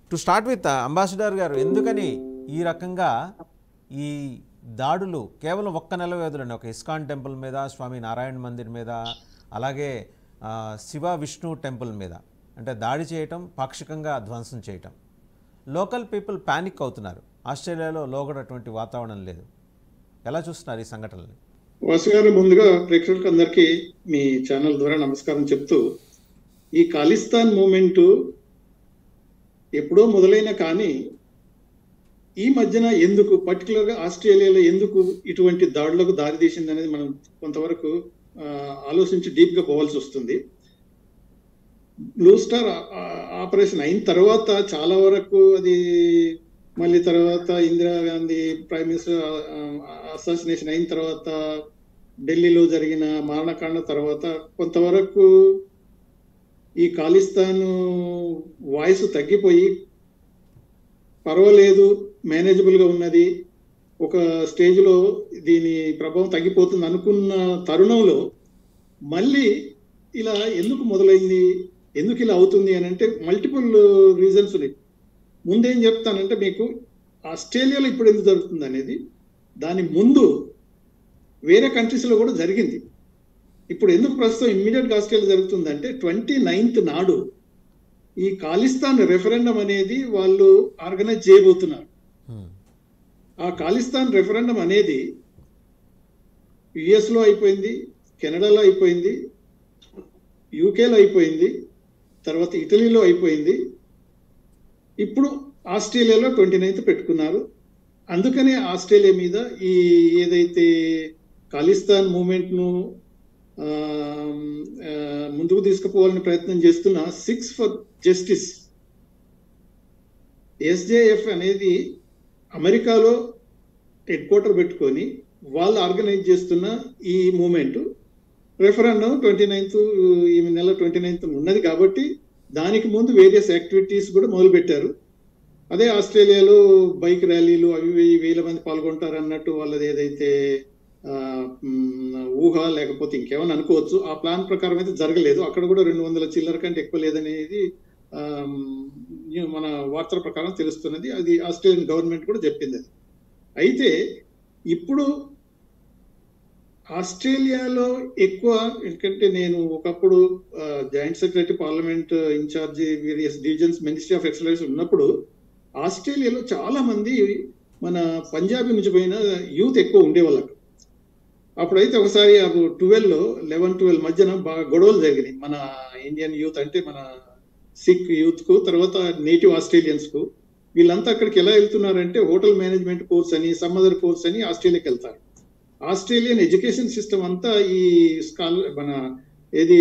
To start with ambassador గారు ఎందుకని ఈ రకంగా ఈ దాడులు కేవలం ఒక్క నెల వ్యవధిలోనే ఒక ఇస్కాన్ టెంపుల్ మీద స్వామి నారాయణ మందిర్ మీద అలాగే ఆ, శివ విష్ణు టెంపుల్ మీద అంటే దాడి చేయటం పాక్షికంగా ధ్వంసం చేయటం లోకల్ పీపుల్ ప్యానిక్ అవుతున్నారు ఆస్ట్రేలియాలో లోగడటువంటి వాతావరణం లేదు ఎలా చూస్తున్నారు ఈ సంఘటనల్ని వాసు గారు ముందుగా ప్రేక్షకులకు అందరికీ మీ ఛానల్ ద్వారా నమస్కారం చెప్తూ ఈ ఖాళిస్తాన్ మూమెంట్ ఎప్పుడో మొదలైన కానీ ఈ మధ్యన ఎందుకు పర్టికులర్గా ఆస్ట్రేలియాలో ఎందుకు ఇటువంటి దాడులకు దారి తీసింది అనేది మనం కొంతవరకు ఆ, ఆలోచించి డీప్గా పోవాల్సి వస్తుంది బ్లూ స్టార్ ఆ- ఆ- ఆపరేషన్ అయిన తర్వాత చాలా వరకు అది మళ్ళీ తర్వాత ఇందిరాగాంధీ ప్రైమ్ మినిస్టర్ అసాసినేషన్ అయిన తర్వాత ఢిల్లీలో జరిగిన మారణకాండ తర్వాత కొంతవరకు ఈ ఖాళిస్తాన్ వాయిస్ తగ్గిపోయి పర్వాలేదు మేనేజబుల్ గా ఉన్నది ఒక స్టేజ్ లో దీని ప్రభావం తగ్గిపోతుంది అనుకున్న తరుణంలో మళ్ళీ ఇలా ఎందుకు మొదలైంది ఎందుకు ఇలా అవుతుంది అని అంటే మల్టిపుల్ రీజన్స్ ఉన్నాయి ముందేం చెప్తానంటే మీకు ఆస్ట్రేలియాలో ఇప్పుడు ఎందుకు జరుగుతుంది అనేది దాని ముందు వేరే కంట్రీస్లో కూడా జరిగింది ఇప్పుడు ఎందుకు ప్రస్తుతం ఇమ్మీడియట్గా ఆస్ట్రేలియా జరుగుతుందంటే ట్వంటీ నైన్త్ నాడు ఈ ఖాళిస్తాన్ రెఫరెండం అనేది వాళ్ళు ఆర్గనైజ్ చేయబోతున్నారు హ్మ్. ఆ ఖాళిస్తాన్ రెఫరెండం అనేది యుఎస్లో అయిపోయింది కెనడాలో అయిపోయింది యూకేలో అయిపోయింది తర్వాత ఇటలీలో అయిపోయింది ఇప్పుడు ఆస్ట్రేలియాలో ట్వంటీ నైన్త్ పెట్టుకున్నారు అందుకనే ఆస్ట్రేలియా మీద ఈ ఏదైతే ఖాళిస్తాన్ మూమెంట్ను ఆ, ఆ, ముందుకు తీసుకుపోవాలని ప్రయత్నం చేస్తున్న సిక్స్ ఫర్ జస్టిస్ ఎస్జేఎఫ్ అనేది అమెరికాలో హెడ్ క్వార్టర్ పెట్టుకొని వాళ్ళు ఆర్గనైజ్ చేస్తున్న ఈ మూమెంట్ రెఫరెండం ట్వంటీ నైన్త్ ఈ నెల ట్వంటీ నైన్త్ ఉన్నది కాబట్టి దానికి ముందు వేరియస్ యాక్టివిటీస్ కూడా మొదలు పెట్టారు అదే ఆస్ట్రేలియాలో బైక్ ర్యాలీలు అవి ఇవి వేల మంది పాల్గొంటారు అన్నట్టు వాళ్ళది ఏదైతే ఆ, మ్, ఊహ లేకపోతే ఇంకేమైనా అనుకోవచ్చు ఆ ప్లాన్ ప్రకారం అయితే జరగలేదు అక్కడ కూడా రెండు వందల చిల్లర కంటే ఎక్కువ లేదనేది ఆ, మ్, మన వార్తల ప్రకారం తెలుస్తున్నది అది ఆస్ట్రేలియన్ గవర్నమెంట్ కూడా చెప్పింది అది అయితే ఇప్పుడు ఆస్ట్రేలియాలో ఎక్కువ ఎందుకంటే నేను ఒకప్పుడు joint secretary parliament incharge various divisions ministry of excellence ఉన్నప్పుడు ఆస్ట్రేలియాలో చాలా మంది మన పంజాబీ నుంచి పోయిన యూత్ ఎక్కువ ఉండేవాళ్ళకి అప్పుడైతే ఒకసారి అప్పుడు ట్వెల్వ్ లో లెవెన్ ట్వెల్వ్ మధ్యన బాగా గొడవలు జరిగినాయి మన ఇండియన్ యూత్ అంటే మన సిక్ యూత్ కు తర్వాత నేటివ్ ఆస్ట్రేలియన్స్ కు వీళ్ళంతా అక్కడికి ఎలా వెళ్తున్నారంటే హోటల్ మేనేజ్మెంట్ కోర్స్ అని సమ్మదర్ కోర్స్ అని ఆస్ట్రేలియాకి వెళ్తారు ఆస్ట్రేలియన్ ఎడ్యుకేషన్ సిస్టమ్ అంతా ఈ స్కాల్ మన ఏది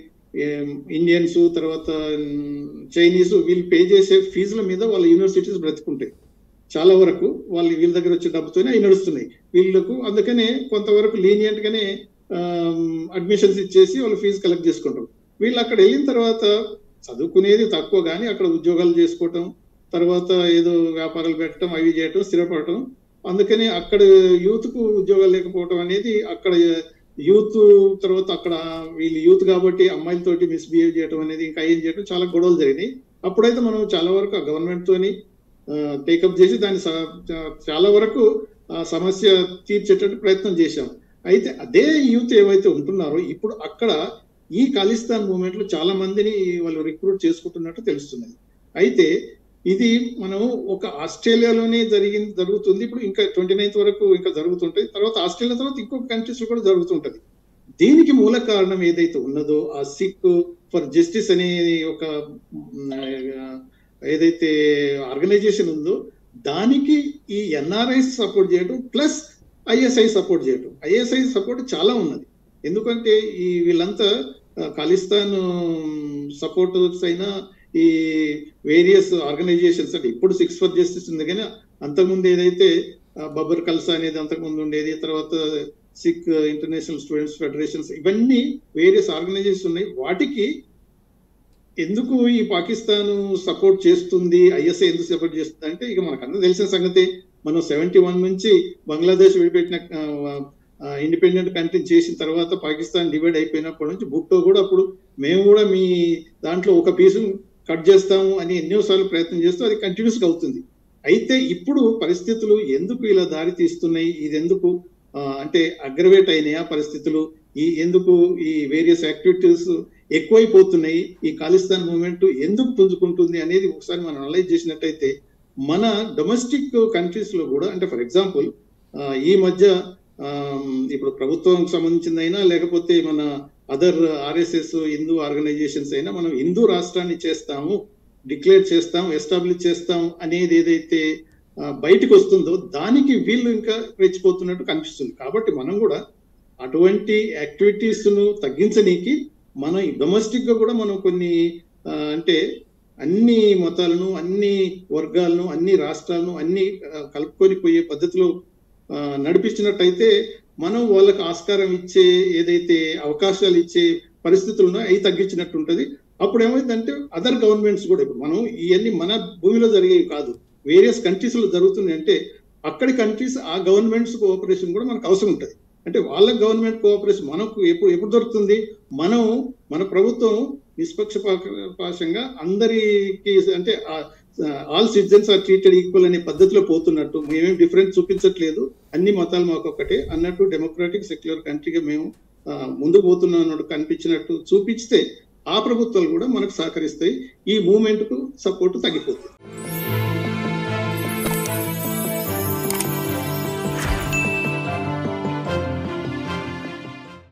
ఇండియన్స్ తర్వాత చైనీస్ వీళ్ళు పే చేసే ఫీజుల మీద వాళ్ళ యూనివర్సిటీస్ బ్రతుకుంటాయి చాలా వరకు వాళ్ళు వీళ్ళ దగ్గర వచ్చే డబ్బుతోనే అవి నడుస్తున్నాయి వీళ్ళకు అందుకనే కొంతవరకు లీనియంట్ గానే అడ్మిషన్స్ ఇచ్చేసి వాళ్ళు ఫీజు కలెక్ట్ చేసుకుంటారు వీళ్ళు అక్కడ వెళ్ళిన తర్వాత చదువుకునేది తక్కువ కానీ అక్కడ ఉద్యోగాలు చేసుకోవటం తర్వాత ఏదో వ్యాపారాలు పెట్టడం అవి చేయటం స్థిరపడటం అందుకని అక్కడ యూత్ కు ఉద్యోగాలు లేకపోవడం అనేది అక్కడ యూత్ తర్వాత అక్కడ వీళ్ళు యూత్ కాబట్టి అమ్మాయిలతోటి మిస్బిహేవ్ చేయడం అనేది ఇంకా ఏం చేయడం చాలా గొడవలు జరిగినాయి అప్పుడైతే మనం చాలా వరకు ఆ గవర్నమెంట్ తోని టేకప్ చేసి దాన్ని స- చా- చాలా వరకు ఆ సమస్య తీర్చేటట్టు ప్రయత్నం చేశాం అయితే అదే యూత్ ఏవైతే ఉంటున్నారో ఇప్పుడు అక్కడ ఈ ఖాళిస్తాన్ మూమెంట్ లో చాలా మందిని వాళ్ళు రిక్రూట్ చేసుకుంటున్నట్టు తెలుస్తున్నది అయితే ఇది మనం ఒక ఆస్ట్రేలియాలోనే జరిగింది జరుగుతుంది ఇప్పుడు ఇంకా ట్వంటీ నైన్త్ వరకు ఇంకా జరుగుతుంటాయి తర్వాత ఆస్ట్రేలియా తర్వాత ఇంకొక కంట్రీస్ లో కూడా జరుగుతుంటది దీనికి మూల కారణం ఏదైతే ఉన్నదో ఆ సిక్ ఫర్ జస్టిస్ అనే ఒక మ్, ఆ, ఏదైతే ఆర్గనైజేషన్ ఉందో దానికి ఈ ఎన్ఆర్ఐ సపోర్ట్ చేయడం ప్లస్ ఐఎస్ఐ సపోర్ట్ చేయడం ఐఎస్ఐ సపోర్ట్ చాలా ఉన్నది ఎందుకంటే ఈ వీళ్ళంతా ఆ, ఖాళిస్తాన్ సపోర్టర్స్ అయినా ఈ వేరియస్ ఆర్గనైజేషన్స్ అంటే ఇప్పుడు సిక్స్ ఫర్ జస్టిస్ ఉంది కానీ అంతకుముందు ఏదైతే ఆ, బబర్ కల్సా అనేది అంతకుముందు ఉండేది తర్వాత సిక్ ఇంటర్నేషనల్ స్టూడెంట్స్ ఫెడరేషన్స్ ఇవన్నీ వేరియస్ ఆర్గనైజేషన్స్ ఉన్నాయి వాటికి ఎందుకు ఈ పాకిస్తాన్ సపోర్ట్ చేస్తుంది ఐఎస్ఐ ఎందుకు సపోర్ట్ చేస్తుంది అంటే ఇక మనకంతా తెలిసిన సంగతి మనం సెవెంటీ వన్ నుంచి బంగ్లాదేశ్ విడిపెట్టిన ఇండిపెండెంట్ కంట్రీ చేసిన తర్వాత పాకిస్తాన్ డివైడ్ అయిపోయినప్పటి నుంచి భుట్టో కూడా అప్పుడు మేము కూడా మీ దాంట్లో ఒక పీసు కట్ చేస్తాము అని ఎన్నోసార్లు ప్రయత్నం చేస్తూ అది కంటిన్యూస్ గా అవుతుంది అయితే ఇప్పుడు పరిస్థితులు ఎందుకు ఇలా దారి తీస్తున్నాయి ఇది ఎందుకు ఆ, అంటే అగ్రవేట్ అయినాయి ఆ పరిస్థితులు ఈ ఎందుకు ఈ వేరియస్ యాక్టివిటీస్ ఎక్కువైపోతున్నాయి ఈ ఖాళిస్తాన్ మూవ్మెంట్ ఎందుకు పుంజుకుంటుంది అనేది ఒకసారి మనం అనలైజ్ చేసినట్టయితే మన డొమెస్టిక్ కంట్రీస్ లో కూడా అంటే ఫర్ ఎగ్జాంపుల్ ఈ మధ్య ఆ, ఇప్పుడు ప్రభుత్వం సంబంధించిందైనా లేకపోతే మన అదర్ ఆర్ఎస్ఎస్ హిందూ ఆర్గనైజేషన్స్ అయినా మనం హిందూ రాష్ట్రాన్ని చేస్తాము డిక్లేర్ చేస్తాం ఎస్టాబ్లిష్ చేస్తాం అనేది ఏదైతే ఆ, బయటకు వస్తుందో దానికి వీళ్ళు ఇంకా రెచ్చిపోతున్నట్టు కనిపిస్తుంది కాబట్టి మనం కూడా అటువంటి యాక్టివిటీస్ ను తగ్గించనీకి మనం డొమెస్టిక్ గా కూడా మనం కొన్ని ఆ, అంటే అన్ని మతాలను అన్ని వర్గాలను అన్ని రాష్ట్రాలను అన్ని ఆ, కలుపుకొని పోయే పద్ధతిలో ఆ, నడిపించినట్టయితే మనం వాళ్ళకి ఆస్కారం ఇచ్చే ఏదైతే అవకాశాలు ఇచ్చే పరిస్థితులు ఉన్నాయో అవి తగ్గించినట్టు ఉంటది అప్పుడు ఏమైందంటే అదర్ గవర్నమెంట్స్ కూడా ఇప్పుడు మనం ఇవన్నీ మన భూమిలో జరిగేవి కాదు వేరియస్ కంట్రీస్ లో జరుగుతున్నాయి అంటే అక్కడి కంట్రీస్ ఆ గవర్నమెంట్స్ కోఆపరేషన్ కూడా మనకు అవసరం ఉంటుంది అంటే వాళ్ళ గవర్నమెంట్ కోఆపరేషన్ మనకు ఎప్పుడు ఎప్పుడు దొరుకుతుంది మనం మన ప్రభుత్వం నిష్పక్షపాతంగా అందరికి అంటే all citizens are treated equal అనే పద్ధతిలో పోతున్నట్టు మేమేం డిఫరెన్స్ చూపించట్లేదు అన్ని మతాలు మాకు ఒకటే అన్నట్టు డెమోక్రాటిక్ సెక్యులర్ కంట్రీగా మేము ఆ, ముందుకు పోతున్నాం అన్నట్టు కనిపించినట్టు చూపిస్తే ఆ ప్రభుత్వాలు కూడా మనకు సహకరిస్తాయి ఈ మూవ్మెంట్ కు సపోర్ట్ తగ్గిపోతుంది